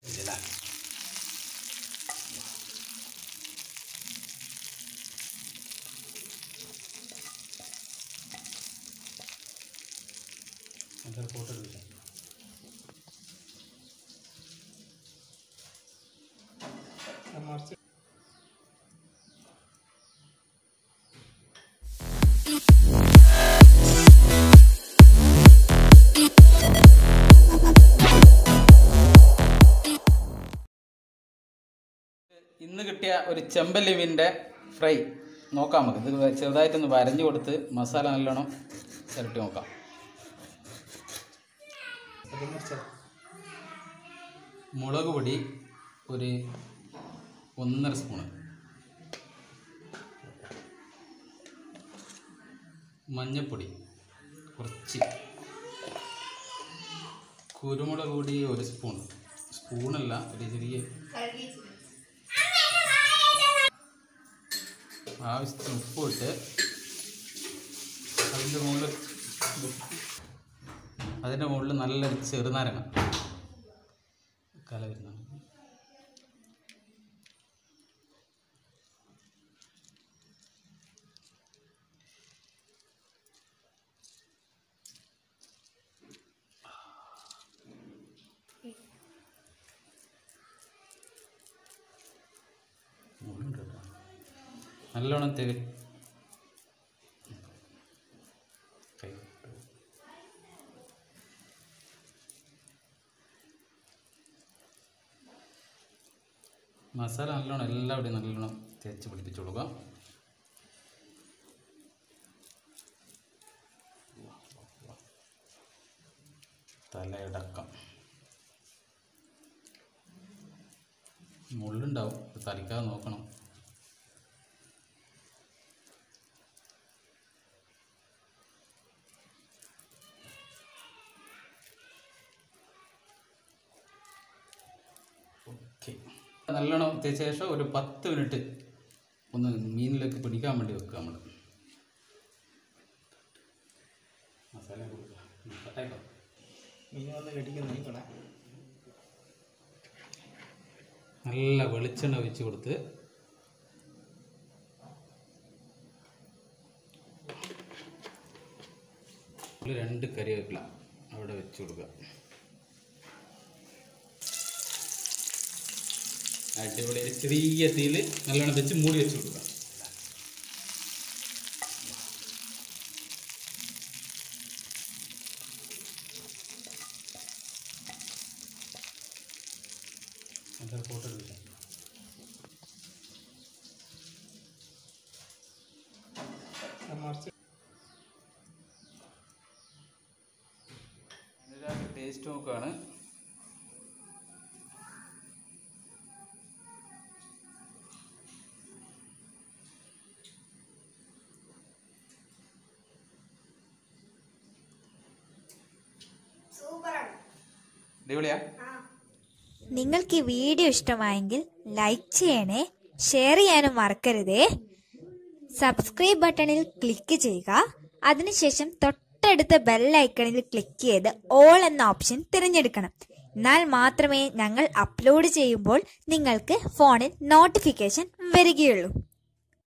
ഇതിലാ. അതൊരു ഫോട്ടോ എടുക്കാം ഇന്ന് കിട്ടിയ ഒരു ചെമ്പല്ലിമീൻ്റെ ഫ്രൈ നോക്കാം നമുക്ക് ഇത് ചെറുതായിട്ടൊന്ന് വരഞ്ഞു കൊടുത്ത് മസാല നല്ലോണം ചിരട്ടി നോക്കാം മുളക് പൊടി ഒരു ഒന്നര സ്പൂണ് മഞ്ഞൾപ്പൊടി കുറച്ച് കുരുമുളക് പൊടി ഒരു സ്പൂൺ സ്പൂണല്ല ഒരു ചെറിയ ആവശ്യത്തിന് ഉപ്പ് ഇട്ട് അതിൻ്റെ മുകളിൽ അതിൻ്റെ മുകളിൽ നല്ലൊരു ചെറുനാരങ്ങ കല വരുന്നതാണ് മുള്ളുണ്ട് കേട്ടോ. നല്ലോണം തെവി കൈ വിട്ടു. മസാല നല്ലോണം എല്ലാവിടെയും നല്ലോണം തേച്ച് പിടിപ്പിച്ചു കൊടുക്കുക തലയടക്കം മുള്ളുണ്ടാവും ഇത് തളിക്കാതെ നോക്കണം ഓക്കെ നല്ലോണം തേച്ച ശേഷം ഒരു പത്ത് മിനിറ്റ് ഒന്ന് മീനിലേക്ക് പിടിക്കാൻ വേണ്ടി വെക്കുക നമ്മൾ മസാല കൊടുക്കുക ഉം, കട്ടായിക്കോ മീൻ വന്ന് കടിക്കുന്ന നീക്കണേ നല്ല വെളിച്ചെണ്ണ ഒഴിച്ച് കൊടുത്ത് ഒരു രണ്ട് കറിവേപ്പില അവിടെ വെച്ച് കൊടുക്കുക അടിപൊളി ഒരു ചെറിയ തീയിൽ നല്ലോണം വെച്ച് മൂടി വെച്ച് കൊടുക്കുക എന്താ ഫോട്ടോ എടുക്കാം മറിച്ച് ടേസ്റ്റ് നോക്കുകയാണ് അടിപൊളിയാ നിങ്ങൾക്ക് ഈ വീഡിയോ ഇഷ്ടമായെങ്കിൽ ലൈക്ക് ചെയ്യണേ ഷെയർ ചെയ്യാനും മറക്കരുതേ സബ്സ്ക്രൈബ് ബട്ടണിൽ ക്ലിക്ക് ചെയ്യുക അതിനുശേഷം തൊട്ടടുത്ത ബെല്ലൈക്കണിൽ ക്ലിക്ക് ചെയ്ത് ഓൾ എന്ന ഓപ്ഷൻ തിരഞ്ഞെടുക്കണം എന്നാൽ മാത്രമേ ഞങ്ങൾ അപ്ലോഡ് ചെയ്യുമ്പോൾ നിങ്ങൾക്ക് ഫോണിൽ നോട്ടിഫിക്കേഷൻ വരികയുള്ളൂ